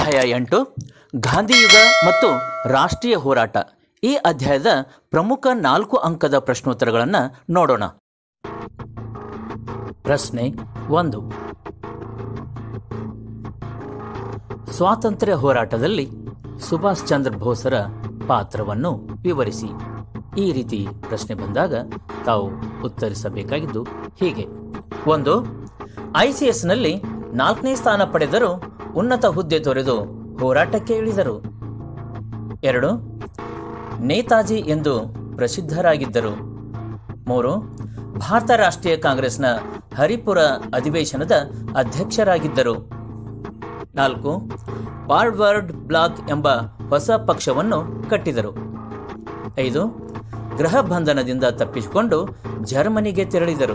ಅಧ್ಯಾಯ ಎಂಟು ಗಾಂಧಿಯುಗ ಮತ್ತು ರಾಷ್ಟ್ರೀಯ ಹೋರಾಟ ಈ ಅಧ್ಯಾಯದ ಪ್ರಮುಖ ನಾಲ್ಕು ಅಂಕದ ಪ್ರಶ್ನೋತ್ತರಗಳನ್ನು ನೋಡೋಣ ಪ್ರಶ್ನೆ ಒಂದು ಸ್ವಾತಂತ್ರ್ಯ ಹೋರಾಟದಲ್ಲಿ ಸುಭಾಷ್ ಚಂದ್ರ ಬೋಸರ ಪಾತ್ರವನ್ನು ವಿವರಿಸಿ ಈ ರೀತಿ ಪ್ರಶ್ನೆ ಬಂದಾಗ ತಾವು ಉತ್ತರಿಸಬೇಕಾಗಿದ್ದು ಹೀಗೆ ಒಂದು ಐಸಿಎಸ್ನಲ್ಲಿ ನಾಲ್ಕನೇ ಸ್ಥಾನ ಪಡೆದರೂ ಉನ್ನತ ಹುದ್ದೆ ತೊರೆದು ಹೋರಾಟಕ್ಕೆ ಇಳಿದರು ಎರಡು ನೇತಾಜಿ ಎಂದು ಪ್ರಸಿದ್ಧರಾಗಿದ್ದರು ಮೂರು ಭಾರತ ರಾಷ್ಟ್ರೀಯ ಕಾಂಗ್ರೆಸ್ನ ಹರಿಪುರ ಅಧಿವೇಶನದ ಅಧ್ಯಕ್ಷರಾಗಿದ್ದರು ನಾಲ್ಕು ಫಾರ್ವರ್ಡ್ ಬ್ಲಾಕ್ ಎಂಬ ಹೊಸ ಪಕ್ಷವನ್ನು ಕಟ್ಟಿದರು ಐದು ಗೃಹ ಬಂಧನದಿಂದ ತಪ್ಪಿಸಿಕೊಂಡು ಜರ್ಮನಿಗೆ ತೆರಳಿದರು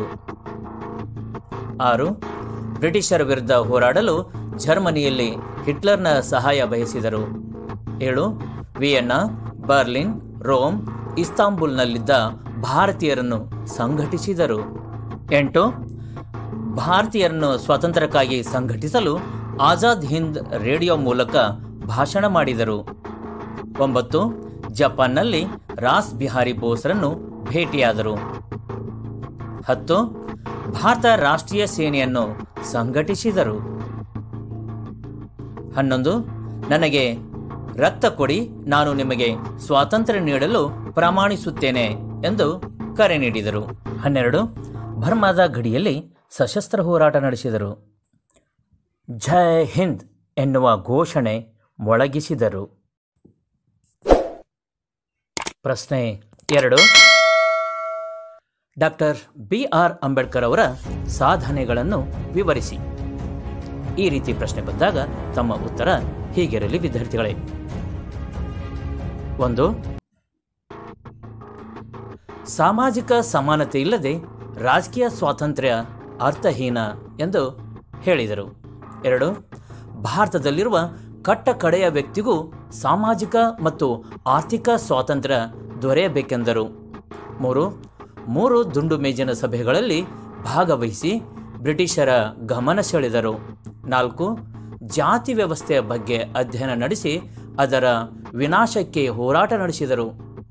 ಆರು ಬ್ರಿಟಿಷರ ವಿರುದ್ಧ ಹೋರಾಡಲು ಜರ್ಮನಿಯಲ್ಲಿ ಹಿಟ್ಲರ್ನ ಸಹಾಯ ಬಯಸಿದರು ಏಳು ವಿಯೆನ್ನಾ ಬರ್ಲಿನ್ ರೋಮ್ ಇಸ್ತಾಂಬುಲ್ನಲ್ಲಿದ್ದ ಭಾರತೀಯರನ್ನು ಸಂಘಟಿಸಿದರು ಎಂಟು ಭಾರತೀಯರನ್ನು ಸ್ವಾತಂತ್ರ್ಯಕ್ಕಾಗಿ ಸಂಘಟಿಸಲು ಆಜಾದ್ ಹಿಂದ್ ರೇಡಿಯೋ ಮೂಲಕ ಭಾಷಣ ಮಾಡಿದರು ಒಂಬತ್ತು ಜಪಾನ್ನಲ್ಲಿ ರಾಸ್ ಬಿಹಾರಿ ಬೋಸ್ರನ್ನು ಭೇಟಿಯಾದರು ಹತ್ತು ಭಾರತ ರಾಷ್ಟ್ರೀಯ ಸೇನೆಯನ್ನು ಸಂಘಟಿಸಿದರು ಹನ್ನೊಂದು ನನಗೆ ರಕ್ತ ಕೊಡಿ ನಾನು ನಿಮಗೆ ಸ್ವಾತಂತ್ರ್ಯ ನೀಡಲು ಪ್ರಮಾಣಿಸುತ್ತೇನೆ ಎಂದು ಕರೆ ನೀಡಿದರು ಹನ್ನೆರಡು ಬರ್ಮಾದ ಗಡಿಯಲ್ಲಿ ಸಶಸ್ತ್ರ ಹೋರಾಟ ನಡೆಸಿದರು ಜೈ ಹಿಂದ್ ಎನ್ನುವ ಘೋಷಣೆ ಮೊಳಗಿಸಿದರು ಪ್ರಶ್ನೆ ಎರಡು ಡಾಕ್ಟರ್ ಬಿ ಆರ್ ಅಂಬೇಡ್ಕರ್ ಅವರ ಸಾಧನೆಗಳನ್ನು ವಿವರಿಸಿ ಈ ರೀತಿ ಪ್ರಶ್ನೆ ಬಂದಾಗ ತಮ್ಮ ಉತ್ತರ ಹೀಗಿರಲಿ ವಿದ್ಯಾರ್ಥಿಗಳೇ ಒಂದು ಸಾಮಾಜಿಕ ಸಮಾನತೆ ಇಲ್ಲದೆ ರಾಜಕೀಯ ಸ್ವಾತಂತ್ರ್ಯ ಅರ್ಥಹೀನ ಎಂದು ಹೇಳಿದರು ಎರಡು ಭಾರತದಲ್ಲಿರುವ ಕಟ್ಟ ಕಡೆಯ ವ್ಯಕ್ತಿಗೂ ಸಾಮಾಜಿಕ ಮತ್ತು ಆರ್ಥಿಕ ಸ್ವಾತಂತ್ರ್ಯ ದೊರೆಯಬೇಕೆಂದರು ಮೂರು ಮೂರು ದುಂಡು ಮೇಜಿನ ಸಭೆಗಳಲ್ಲಿ ಭಾಗವಹಿಸಿ ಬ್ರಿಟಿಷರ ಗಮನ ಸೆಳೆದರು ನಾಲ್ಕು ಜಾತಿ ವ್ಯವಸ್ಥೆಯ ಬಗ್ಗೆ ಅಧ್ಯಯನ ನಡೆಸಿ ಅದರ ವಿನಾಶಕ್ಕೆ ಹೋರಾಟ ನಡೆಸಿದರು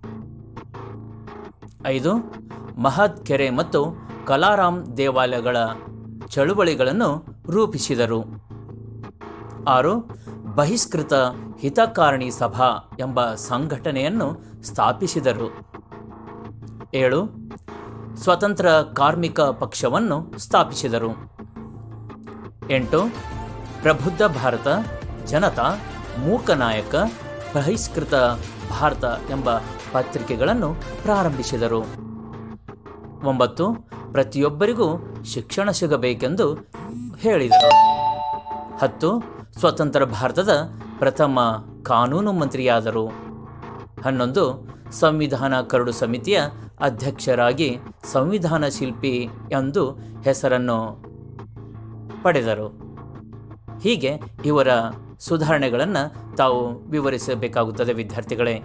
ಐದು ಮಹದ್ ಕೆರೆ ಮತ್ತು ಕಲಾರಾಮ್ ದೇವಾಲಯಗಳ ಚಳುವಳಿಗಳನ್ನು ರೂಪಿಸಿದರು ಆರು ಬಹಿಷ್ಕೃತ ಹಿತಕಾರಣಿ ಸಭಾ ಎಂಬ ಸಂಘಟನೆಯನ್ನು ಸ್ಥಾಪಿಸಿದರು ಏಳು ಸ್ವತಂತ್ರ ಕಾರ್ಮಿಕ ಪಕ್ಷವನ್ನು ಸ್ಥಾಪಿಸಿದರು ಎಂಟು ಪ್ರಬುದ್ಧ ಭಾರತ ಜನತಾ ಮೂಕನಾಯಕ ಬಹಿಷ್ಕೃತ ಭಾರತ ಎಂಬ ಪತ್ರಿಕೆಗಳನ್ನು ಪ್ರಾರಂಭಿಸಿದರು ಒಂಬತ್ತು ಪ್ರತಿಯೊಬ್ಬರಿಗೂ ಶಿಕ್ಷಣ ಸಿಗಬೇಕೆಂದು ಹೇಳಿದರು ಹತ್ತು ಸ್ವತಂತ್ರ ಭಾರತದ ಪ್ರಥಮ ಕಾನೂನು ಮಂತ್ರಿಯಾದರು ಹನ್ನೊಂದು ಸಂವಿಧಾನ ಕರಡು ಸಮಿತಿಯ ಅಧ್ಯಕ್ಷರಾಗಿ ಸಂವಿಧಾನ ಶಿಲ್ಪಿ ಎಂದು ಹೆಸರನ್ನು ಪಡೆದರು ಹೀಗೆ ಇವರ ಸುಧಾರಣೆಗಳನ್ನು ತಾವು ವಿವರಿಸಬೇಕಾಗುತ್ತದೆ ವಿದ್ಯಾರ್ಥಿಗಳೇ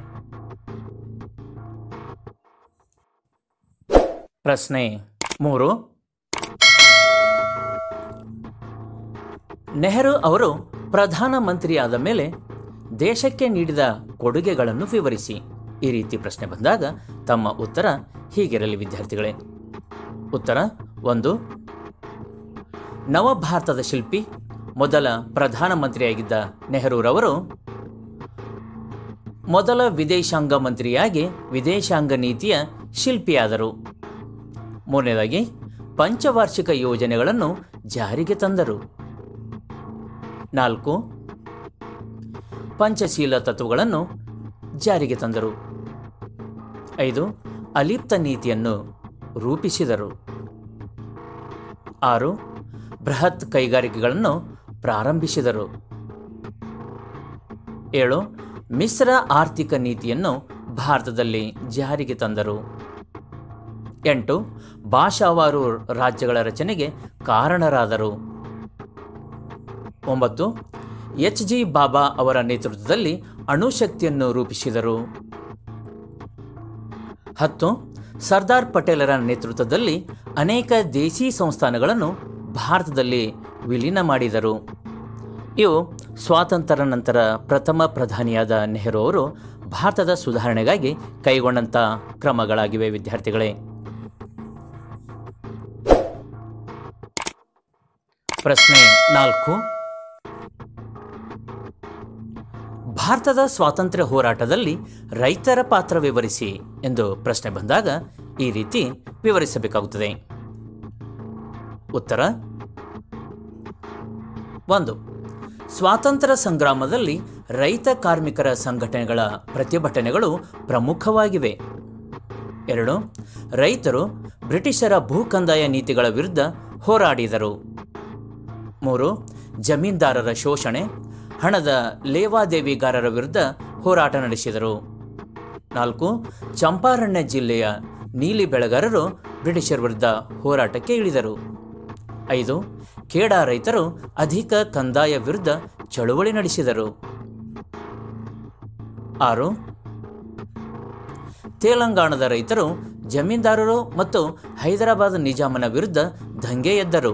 ಪ್ರಶ್ನೆ ಮೂರು ನೆಹರು ಅವರು ಪ್ರಧಾನಮಂತ್ರಿಯಾದ ಮೇಲೆ ದೇಶಕ್ಕೆ ನೀಡಿದ ಕೊಡುಗೆಗಳನ್ನು ವಿವರಿಸಿ ಈ ರೀತಿ ಪ್ರಶ್ನೆ ಬಂದಾಗ ತಮ್ಮ ಉತ್ತರ ಹೀಗಿರಲಿ ವಿದ್ಯಾರ್ಥಿಗಳೇ ಉತ್ತರ ಒಂದು ನವಭಾರತದ ಶಿಲ್ಪಿ ಮೊದಲ ಪ್ರಧಾನಮಂತ್ರಿಯಾಗಿದ್ದ ನೆಹರೂರವರು ಮೊದಲ ವಿದೇಶಾಂಗ ಮಂತ್ರಿಯಾಗಿ ವಿದೇಶಾಂಗ ನೀತಿಯ ಶಿಲ್ಪಿಯಾದರು ಮೂರನೇದಾಗಿ ಪಂಚವಾರ್ಷಿಕ ಯೋಜನೆಗಳನ್ನು ಜಾರಿಗೆ ತಂದರು ನಾಲ್ಕು ಪಂಚಶೀಲ ತತ್ವಗಳನ್ನು ಜಾರಿಗೆ ತಂದರು ಐದು ಅಲಿಪ್ತ ನೀತಿಯನ್ನು ರೂಪಿಸಿದರು ಆರು ಬೃಹತ್ ಕೈಗಾರಿಕೆಗಳನ್ನು ಪ್ರಾರಂಭಿಸಿದರು ಏಳು ಮಿಶ್ರ ಆರ್ಥಿಕ ನೀತಿಯನ್ನು ಭಾರತದಲ್ಲಿ ಜಾರಿಗೆ ತಂದರು ಎಂಟು ಭಾಷಾವಾರು ರಾಜ್ಯಗಳ ರಚನೆಗೆ ಕಾರಣರಾದರು ಒಂಬತ್ತು ಎಚ್ ಜಿ ಬಾಬಾ ಅವರ ನೇತೃತ್ವದಲ್ಲಿ ಅಣುಶಕ್ತಿಯನ್ನು ರೂಪಿಸಿದರು ಹತ್ತು ಸರ್ದಾರ್ ಪಟೇಲರ ನೇತೃತ್ವದಲ್ಲಿ ಅನೇಕ ದೇಶಿ ಸಂಸ್ಥಾನಗಳನ್ನು ಭಾರತದಲ್ಲಿ ವಿಲೀನ ಮಾಡಿದರು ಇವು ಸ್ವಾತಂತ್ರ್ಯ ನಂತರ ಪ್ರಥಮ ಪ್ರಧಾನಿಯಾದ ನೆಹರು ಅವರು ಭಾರತದ ಸುಧಾರಣೆಗಾಗಿ ಕೈಗೊಂಡಂಥ ಕ್ರಮಗಳಾಗಿವೆ ವಿದ್ಯಾರ್ಥಿಗಳೇ ಪ್ರಶ್ನೆ ನಾಲ್ಕು ಭಾರತದ ಸ್ವಾತಂತ್ರ್ಯ ಹೋರಾಟದಲ್ಲಿ ರೈತರ ಪಾತ್ರ ವಿವರಿಸಿ ಎಂದು ಪ್ರಶ್ನೆ ಬಂದಾಗ ಈ ರೀತಿ ವಿವರಿಸಬೇಕಾಗುತ್ತದೆ ಉತ್ತರ ಒಂದು ಸ್ವಾತಂತ್ರ್ಯ ಸಂಗ್ರಾಮದಲ್ಲಿ ರೈತ ಕಾರ್ಮಿಕರ ಸಂಘಟನೆಗಳ ಪ್ರತಿಭಟನೆಗಳು ಪ್ರಮುಖವಾಗಿವೆ ಎರಡು ರೈತರು ಬ್ರಿಟಿಷರ ಭೂ ಕಂದಾಯ ನೀತಿಗಳ ವಿರುದ್ಧ ಹೋರಾಡಿದರು ಮೂರು ಜಮೀನ್ದಾರರ ಶೋಷಣೆ ಹಣದ ಲೇವಾದೇವಿಗಾರರ ವಿರುದ್ಧ ಹೋರಾಟ ನಡೆಸಿದರು ನಾಲ್ಕು ಚಂಪಾರಣ್ಯ ಜಿಲ್ಲೆಯ ನೀಲಿ ಬೆಳೆಗಾರರು ಬ್ರಿಟಿಷರ ವಿರುದ್ಧ ಹೋರಾಟಕ್ಕೆ ಇಳಿದರು ಐದು ಕೇಡಾ ರೈತರು ಅಧಿಕ ಕಂದಾಯ ವಿರುದ್ಧ ಚಳುವಳಿ ನಡೆಸಿದರು ಆರು ತೆಲಂಗಾಣದ ರೈತರು ಜಮೀನ್ದಾರರು ಮತ್ತು ಹೈದರಾಬಾದ್ ನಿಜಾಮನ ವಿರುದ್ಧ ದಂಗೆ ಎದ್ದರು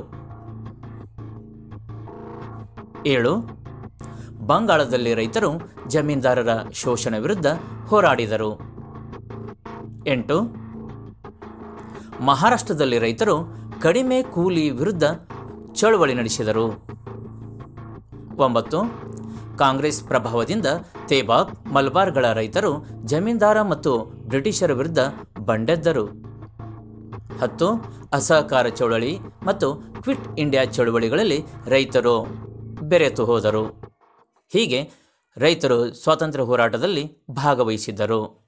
ಏಳು ಬಂಗಾಳದಲ್ಲಿ ರೈತರು ಜಮೀನ್ದಾರರ ಶೋಷಣೆ ವಿರುದ್ಧ ಹೋರಾಡಿದರು ಎಂಟು ಮಹಾರಾಷ್ಟ್ರದಲ್ಲಿ ರೈತರು ಕಡಿಮೆ ಕೂಲಿ ವಿರುದ್ಧ ಚಳುವಳಿ ನಡೆಸಿದರು ಒಂಬತ್ತು ಕಾಂಗ್ರೆಸ್ ಪ್ರಭಾವದಿಂದ ತೇಬಾಗ್ ಮಲ್ಬಾರ್ಗಳ ರೈತರು ಜಮೀನ್ದಾರ ಮತ್ತು ಬ್ರಿಟಿಷರ ವಿರುದ್ಧ ಬಂಡೆದ್ದರು ಹತ್ತು ಅಸಹಕಾರ ಚಳುವಳಿ ಮತ್ತು ಕ್ವಿಟ್ ಇಂಡಿಯಾ ಚಳುವಳಿಗಳಲ್ಲಿ ರೈತರು ಬೆರೆತು ಹೋದರು ಹೀಗೆ ರೈತರು ಸ್ವಾತಂತ್ರ್ಯ ಹೋರಾಟದಲ್ಲಿ ಭಾಗವಹಿಸಿದ್ದರು